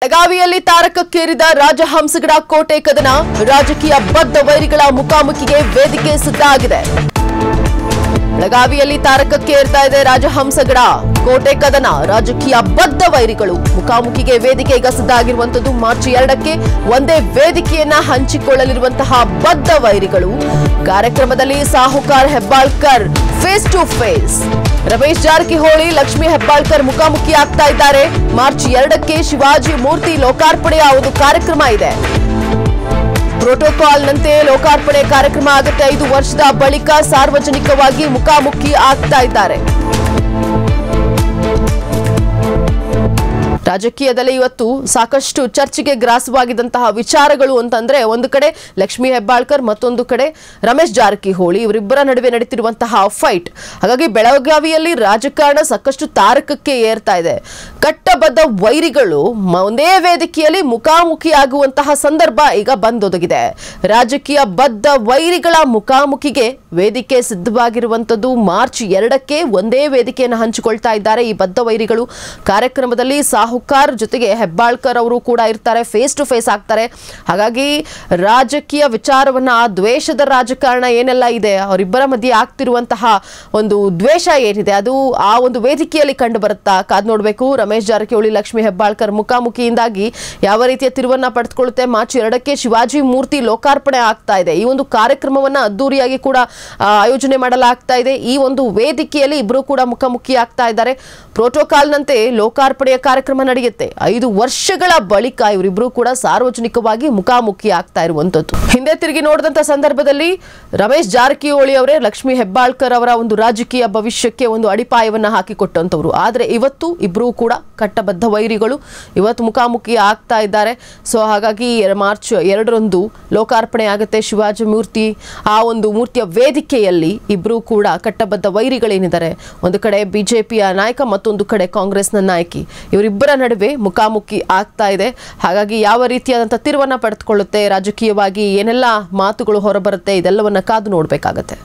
ಬೆಳಗಾವಿಯಲ್ಲಿ ತಾರಕಕ್ಕೇರಿದ ರಾಜಹಂಸಗಡ ಕೋಟೆ ಕದನ ರಾಜಕೀಯ ಬದ್ಧ ವೈರಿಗಳ ಮುಖಾಮುಖಿಗೆ ವೇದಿಕೆ ಸಿದ್ಧ ಆಗಿದೆ ಬೆಳಗಾವಿಯಲ್ಲಿ ತಾರಕಕ್ಕೆ ಏರ್ತಾ ಇದೆ ರಾಜಹಂಸಗಡ ಕೋಟೆ ಕದನ ರಾಜಕೀಯ ಬದ್ಧ ವೈರಿಗಳು ಮುಖಾಮುಖಿಗೆ ವೇದಿಕೆ ಈಗ ಸಿದ್ಧ ಆಗಿರುವಂತದ್ದು ಮಾರ್ಚ್ ಎರಡಕ್ಕೆ ಒಂದೇ ವೇದಿಕೆಯನ್ನ ಹಂಚಿಕೊಳ್ಳಲಿರುವಂತಹ ಬದ್ಧ ವೈರಿಗಳು ಕಾರ್ಯಕ್ರಮದಲ್ಲಿ Sahukar Hebbalkar face to face Ramesh Jarkiholi Lakshmi Hebbalkar ಮುಖಾಮುಖಿ ಆಗ್ತಾ ಇದ್ದಾರೆ ಮಾರ್ಚ್ ಎರಡಕ್ಕೆ ಶಿವಾಜಿ ಮೂರ್ತಿ ಲೋಕಾರ್ಪಣೆಯ ಒಂದು ಕಾರ್ಯಕ್ರಮ ಇದೆ ಪ್ರೋಟೋಕಾಲ್ನಂತೆ ಲೋಕಾರ್ಪಣೆ ಕಾರ್ಯಕ್ರಮ ಆಗುತ್ತೆ ಐದು ವರ್ಷದ ಬಳಿಕ ಸಾರ್ವಜನಿಕವಾಗಿ ಮುಖಾಮುಖಿ ಆಗ್ತಾ ಇದ್ದಾರೆ ರಾಜಕೀಯದಲ್ಲಿ ಇವತ್ತು ಸಾಕಷ್ಟು ಚರ್ಚೆಗೆ ಗ್ರಾಸವಾಗಿದ್ದಂತಹ ವಿಚಾರಗಳು ಅಂತಂದ್ರೆ ಒಂದು ಕಡೆ ಲಕ್ಷ್ಮೀ ಹೆಬ್ಬಾಳ್ಕರ್ ಮತ್ತೊಂದು ಕಡೆ ರಮೇಶ್ ಜಾರಕಿಹೊಳಿ ಇವರಿಬ್ಬರ ನಡುವೆ ನಡೀತಿರುವಂತಹ ಫೈಟ್ ಹಾಗಾಗಿ ಬೆಳಗಾವಿಯಲ್ಲಿ ರಾಜಕಾರಣ ಸಾಕಷ್ಟು ತಾರಕಕ್ಕೆ ಏರ್ತಾ ಇದೆ ಕಟ್ಟಬದ್ಧ ವೈರಿಗಳು ಮ- ಒಂದೇ ವೇದಿಕೆಯಲ್ಲಿ ಮುಖಾಮುಖಿ ಆಗುವಂತಹ ಸಂದರ್ಭ ಈಗ ಬಂದೊದಗಿದೆ ರಾಜಕೀಯ ಬದ್ಧ ವೈರಿಗಳ ಮುಖಾಮುಖಿಗೆ ವೇದಿಕೆ ಸಿದ್ಧವಾಗಿರುವಂತದ್ದು ಮಾರ್ಚ್ ಎರಡಕ್ಕೆ ಒಂದೇ ವೇದಿಕೆಯನ್ನು ಹಂಚಿಕೊಳ್ತಾ ಇದ್ದಾರೆ ಈ ಬದ್ಧ ವೈರಿಗಳು ಕಾರ್ಯಕ್ರಮದಲ್ಲಿ ಸಾಹುಕಾರ್ ಜೊತೆಗೆ ಹೆಬ್ಬಾಳ್ಕರ್ ಅವರು ಕೂಡ ಇರ್ತಾರೆ ಫೇಸ್ ಟು ಫೇಸ್ ಆಗ್ತಾರೆ ಹಾಗಾಗಿ ರಾಜಕೀಯ ವಿಚಾರವನ್ನ ಆ ದ್ವೇಷದ ರಾಜಕಾರಣ ಏನೆಲ್ಲ ಇದೆ ಅವರಿಬ್ಬರ ಮಧ್ಯೆ ಆಗ್ತಿರುವಂತಹ ಒಂದು ದ್ವೇಷ ಏನಿದೆ ಅದು ಆ ಒಂದು ವೇದಿಕೆಯಲ್ಲಿ ಕಂಡು ಬರುತ್ತಾ ಕಾದ್ ನೋಡಬೇಕು ರಮೇಶ್ ಜಾರಕಿಹೊಳಿ ಲಕ್ಷ್ಮೀ ಹೆಬ್ಬಾಳ್ಕರ್ ಮುಖಾಮುಖಿಯಿಂದಾಗಿ ಯಾವ ರೀತಿಯ ತಿರುವನ್ನ ಪಡೆದುಕೊಳ್ಳುತ್ತೆ ಮಾರ್ಚ್ ಎರಡಕ್ಕೆ ಶಿವಾಜಿ ಮೂರ್ತಿ ಲೋಕಾರ್ಪಣೆ ಆಗ್ತಾ ಇದೆ ಈ ಒಂದು ಕಾರ್ಯಕ್ರಮವನ್ನ ಅದ್ದೂರಿಯಾಗಿ ಕೂಡ ಆ, ಆಯೋಜನೆ ಮಾಡಲಾಗ್ತಾ ಇದೆ ಈ ಒಂದು ವೇದಿಕೆಯಲ್ಲಿ ಇಬ್ಬರು ಕೂಡ ಮುಖಾಮುಖಿ ಆಗ್ತಾ ಇದ್ದಾರೆ ಪ್ರೋಟೋಕಾಲ್ನಂತೆ ಲೋಕಾರ್ಪಣೆಯ ಕಾರ್ಯಕ್ರಮ ನಡೆಯುತ್ತೆ ಐದು ವರ್ಷಗಳ ಬಳಿಕ ಇವರಿಬ್ರು ಕೂಡ ಸಾರ್ವಜನಿಕವಾಗಿ ಮುಖಾಮುಖಿ ಆಗ್ತಾ ಇರುವಂತದ್ದು ಹಿಂದೆ ತಿರುಗಿ ನೋಡಿದಂತ ಸಂದರ್ಭದಲ್ಲಿ ರಮೇಶ್ ಜಾರಕಿಹೊಳಿ ಅವರೇ ಲಕ್ಷ್ಮೀ ಹೆಬ್ಬಾಳ್ಕರ್ ಅವರ ಒಂದು ರಾಜಕೀಯ ಭವಿಷ್ಯಕ್ಕೆ ಒಂದು ಅಡಿಪಾಯವನ್ನ ಹಾಕಿಕೊಟ್ಟಂತವ್ರು ಆದ್ರೆ ಇವತ್ತು ಇಬ್ರು ಕೂಡ ಕಟ್ಟಬದ್ಧ ವೈರಿಗಳು ಇವತ್ತು ಮುಖಾಮುಖಿ ಆಗ್ತಾ ಇದ್ದಾರೆ ಸೊ ಹಾಗಾಗಿ ಎರ- ಮಾರ್ಚ್ ಎರಡರಂದು ಲೋಕಾರ್ಪಣೆ ಆಗುತ್ತೆ ಶಿವಾಜಿ ಮೂರ್ತಿ ಆ ಒಂದು ಮೂರ್ತಿಯ ವೇದಿಕೆಯಲ್ಲಿ ಇಬ್ರು ಕೂಡ ಕಟ್ಟಬದ್ಧ ವೈರಿಗಳೇನಿದ್ದಾರೆ ಒಂದು ಕಡೆ ಬಿಜೆಪಿಯ ನಾಯಕ ಮತ್ತೊಂದು ಕಡೆ ಕಾಂಗ್ರೆಸ್ನ ನಾಯಕಿ ಇವರಿಬ್ಬರ ನಡುವೆ ಮುಖಾಮುಖಿ ಆಗ್ತಾ ಇದೆ ಹಾಗಾಗಿ ಯಾವ ರೀತಿಯಾದಂಥ ತಿರುವನ್ನ ಪಡೆದುಕೊಳ್ಳುತ್ತೆ ರಾಜಕೀಯವಾಗಿ ಏನೆಲ್ಲ ಮಾತುಗಳು ಹೊರಬರುತ್ತೆ ಇದೆಲ್ಲವನ್ನ ಕಾದು ನೋಡಬೇಕಾಗತ್ತೆ